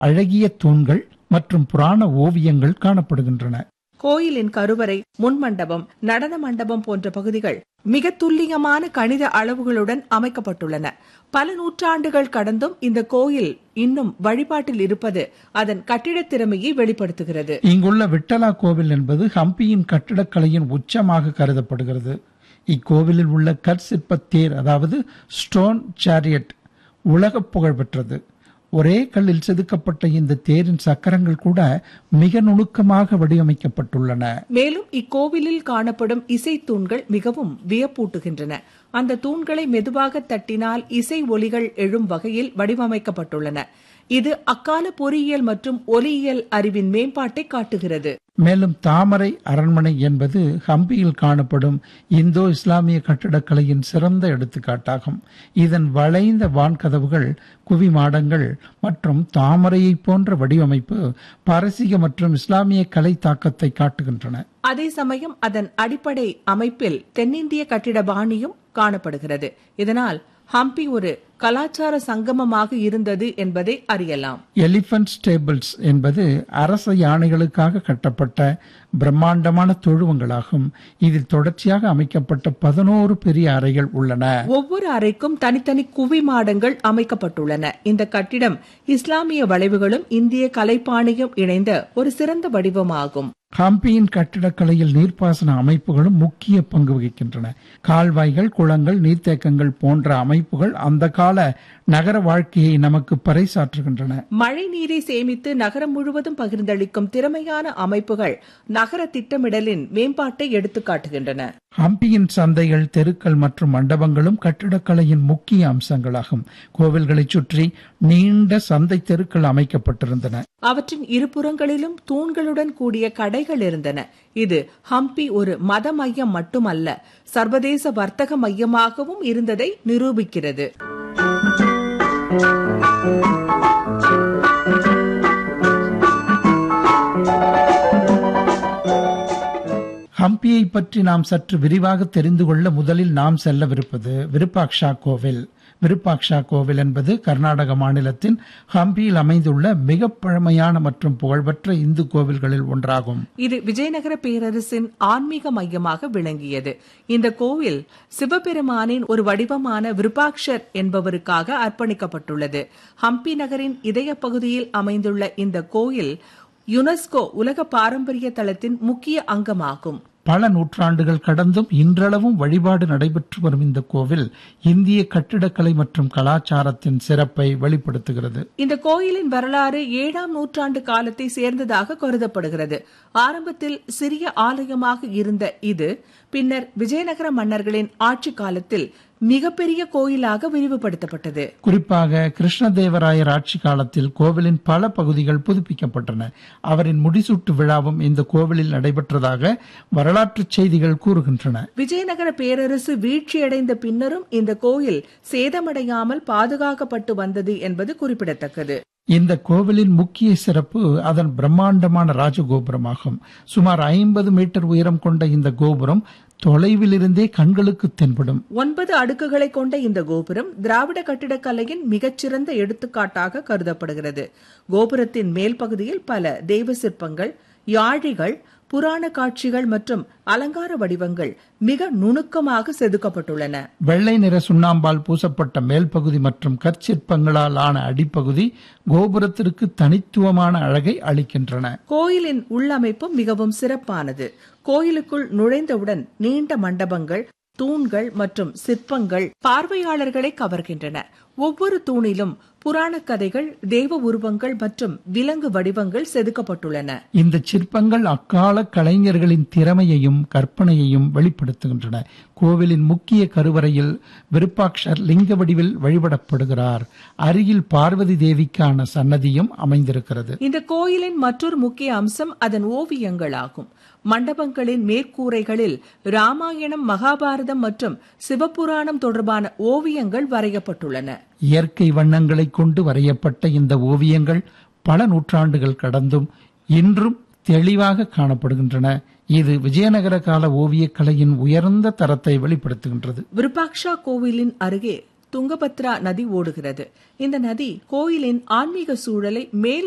அழகிய தூண்கள் மற்றும் புராண ஓவியங்கள் காணப்படுகின்றன கோயிலின் கருவறை முன்மண்டபம் நடன மண்டபம் போன்ற பகுதிகள் மிக துல்லியமான கணித அளவுகளுடன் அமைக்கப்பட்டுள்ளன பல நூற்றாண்டுகள் கடந்தும் இந்த கோயில் இன்னும் வழிபாட்டில் இருப்பது அதன் கட்டிடத் திறமையை வெளிப்படுத்துகிறது இங்குள்ள விட்டலா கோவில் என்பது ஹம்பியின் கட்டிடக்கலையின் உச்சமாக கருதப்படுகிறது இக்கோவிலில் உள்ள கற்சிற்ப தேர் அதாவது ஸ்டோன் சேரியட் உலக புகழ் பெற்றது ஒரே கல்லில் செதுக்கப்பட்ட இந்த தேரின் சக்கரங்கள் கூட மிக நுணுக்கமாக வடிவமைக்கப்பட்டுள்ளன மேலும் இக்கோவிலில் காணப்படும் இசை தூண்கள் மிகவும் வியப்பூட்டுகின்றன அந்த தூண்களை மெதுவாக தட்டினால் இசை ஒலிகள் எழும் வகையில் வடிவமைக்கப்பட்டுள்ளன இது அக்கால பொறியியல் மற்றும் ஒலியியல் அறிவின் மேம்பாட்டை காட்டுகிறது மேலும் தாமரை அரண்மனை என்பது ஹம்பியில் காணப்படும் இந்தோ இஸ்லாமிய கட்டிடக்கலையின் சிறந்த எடுத்துக்காட்டாகும் இதன் வளைந்த வான்கதவுகள் குவிமாடங்கள் மற்றும் தாமரையைப் போன்ற வடிவமைப்பு பாரசீக மற்றும் இஸ்லாமிய கலை தாக்கத்தை காட்டுகின்றன அதே சமயம் அதன் அடிப்படை அமைப்பில் தென்னிந்திய கட்டிட பாணியும் காணப்படுகிறது இதனால் ஹம்பி ஒரு கலாச்சார சங்கமமாக இருந்தது என்பதை அறியலாம் எலிபென்ட் ஸ்டேபிள்ஸ் என்பது அரச யானைகளுக்காக கட்டப்பட்ட பிரம்மாண்டமான தொழுவங்களாகும் இதில் தொடர்ச்சியாக அமைக்கப்பட்ட பதினோரு பெரிய அறைகள் உள்ளன ஒவ்வொரு அறைக்கும் தனித்தனி குவிமாடங்கள் அமைக்கப்பட்டுள்ளன இந்த கட்டிடம் இஸ்லாமிய வளைவுகளும் இந்திய கலைப்பாணியும் இணைந்த ஒரு சிறந்த வடிவமாகும் ஹம்பியின் கட்டிடக்கலையில் நீர்ப்பாசன அமைப்புகளும் முக்கிய பங்கு வகிக்கின்றன கால்வாய்கள் குளங்கள் நீர்த்தேக்கங்கள் போன்ற அமைப்புகள் அந்த கால நகர வாழ்க்கையை நமக்கு பறைசாற்றுகின்றன மழை நீரை சேமித்து நகரம் முழுவதும் பகிர்ந்தளிக்கும் திறமையான அமைப்புகள் நகர திட்டமிடலின் மேம்பாட்டை எடுத்துக்காட்டுகின்றன ஹம்பியின் சந்தைகள் தெருக்கள் மற்றும் மண்டபங்களும் கட்டிடக்கலையின் முக்கிய அம்சங்களாகும் கோவில்களைச் சுற்றி நீண்ட சந்தை தெருக்கள் அமைக்கப்பட்டிருந்தன அவற்றின் இருபுறங்களிலும் தூண்களுடன் கூடிய கடைகள் இருந்தன இது ஹம்பி ஒரு மத மையம் மட்டுமல்ல சர்வதேச வர்த்தக மையமாகவும் இருந்ததை நிரூபிக்கிறது ஹம்பியை பற்றி நாம் சற்று விரிவாக தெரிந்து கொள்ள முதலில் நாம் செல்லவிருப்பது விருப்பாக்ஷா கோவில் விருப்பாக்ஷா கோவில் என்பது கர்நாடக மாநிலத்தின் ஹம்பியில் அமைந்துள்ள மிக பழமையான மற்றும் புகழ்பெற்ற இந்து கோவில்களில் ஒன்றாகும் இது விஜயநகர பேரரசின் ஆன்மீக மையமாக விளங்கியது இந்த கோவில் சிவபெருமானின் ஒரு வடிவமான விருப்பாக்ஷர் என்பவருக்காக அர்ப்பணிக்கப்பட்டுள்ளது ஹம்பி நகரின் இதய பகுதியில் அமைந்துள்ள இந்த கோயில் யுனெஸ்கோ உலக பாரம்பரிய தளத்தின் முக்கிய அங்கமாகும் பல நூற்றாண்டுகள் கடந்தும் இன்றளவும் வழிபாடு நடைபெற்று வரும் இந்த கோவில் இந்திய கட்டிடக்கலை மற்றும் கலாச்சாரத்தின் சிறப்பை வெளிப்படுத்துகிறது இந்த கோயிலின் வரலாறு ஏழாம் நூற்றாண்டு காலத்தை சேர்ந்ததாக கருதப்படுகிறது ஆரம்பத்தில் சிறிய ஆலயமாக இருந்த இது பின்னர் விஜயநகர மன்னர்களின் ஆட்சி காலத்தில் மிகப்பெரிய கோயிலாக விரிவுபடுத்தப்பட்டது குறிப்பாக கிருஷ்ணதேவராயர் ஆட்சி காலத்தில் கோவிலின் பல பகுதிகள் புதுப்பிக்கப்பட்டன அவரின் முடிசூட்டு விழாவும் இந்த கோவிலில் நடைபெற்றதாக வரலாற்று செய்திகள் கூறுகின்றன விஜயநகர பேரரசு வீழ்ச்சியடைந்த பின்னரும் இந்த கோயில் சேதமடையாமல் பாதுகாக்கப்பட்டு வந்தது என்பது குறிப்பிடத்தக்கது இந்த கோவிலின் முக்கிய சிறப்பு அதன் பிரம்மாண்டமான ராஜகோபுரமாகும் சுமார் ஐம்பது மீட்டர் உயரம் கொண்ட இந்த கோபுரம் தொலைவிலிருந்தே கண்களுக்கு தென்படும் ஒன்பது அடுக்குகளை கொண்ட இந்த கோபுரம் திராவிட கட்டிடக்கலையின் மிகச்சிறந்த எடுத்துக்காட்டாக கருதப்படுகிறது கோபுரத்தின் மேல் பகுதியில் பல தெய்வ சிற்பங்கள் யாழிகள் புராண காட்சிகள் மற்றும் அலங்கார வடிவங்கள் மிக நுணுக்கமாக செதுக்கப்பட்டுள்ளன வெள்ளை நிற சுண்ணாம்பால் பூசப்பட்ட மேல் பகுதி மற்றும் கற்சிற்பங்களால் ஆன அடிப்பகுதி கோபுரத்திற்கு தனித்துவமான அழகை அளிக்கின்றன கோயிலின் உள்ளமைப்பு மிகவும் சிறப்பானது கோயிலுக்குள் நுழைந்தவுடன் நீண்ட மண்டபங்கள் தூண்கள் மற்றும் சிற்பங்கள் பார்வையாளர்களை கவர்கின்றன ஒவ்வொரு தூணிலும் புராண கதைகள் தேவ உருவங்கள் மற்றும் விலங்கு வடிவங்கள் செதுக்கப்பட்டுள்ளன இந்த சிற்பங்கள் அக்கால கலைஞர்களின் திறமையையும் கற்பனையையும் வெளிப்படுத்துகின்றன கோவிலின் முக்கிய கருவறையில் விருப்பாக்ஷர் லிங்க வடிவில் வழிபடப்படுகிறார் அருகில் பார்வதி தேவிக்கான சன்னதியும் அமைந்திருக்கிறது இந்த கோயிலின் மற்றொரு முக்கிய அம்சம் அதன் ஓவியங்கள் ஆகும் மண்டபங்களின் மேற்கூரைகளில் ராமாயணம் மகாபாரதம் மற்றும் சிவபுராணம் தொடர்பான ஓவியங்கள் வரையப்பட்டுள்ளன இயற்கை வண்ணங்களை கொண்டு வரையப்பட்ட இந்த ஓவியங்கள் பல நூற்றாண்டுகள் கடந்தும் இன்றும் தெளிவாக காணப்படுகின்றன இது விஜயநகர கால ஓவியக்கலையின் உயர்ந்த தரத்தை வெளிப்படுத்துகின்றது விருப்பாக்ஷா கோவிலின் அருகே துங்கபத்ரா நதி ஓடுகிறது இந்த நதி கோயிலின் ஆன்மீக சூழலை மேலும்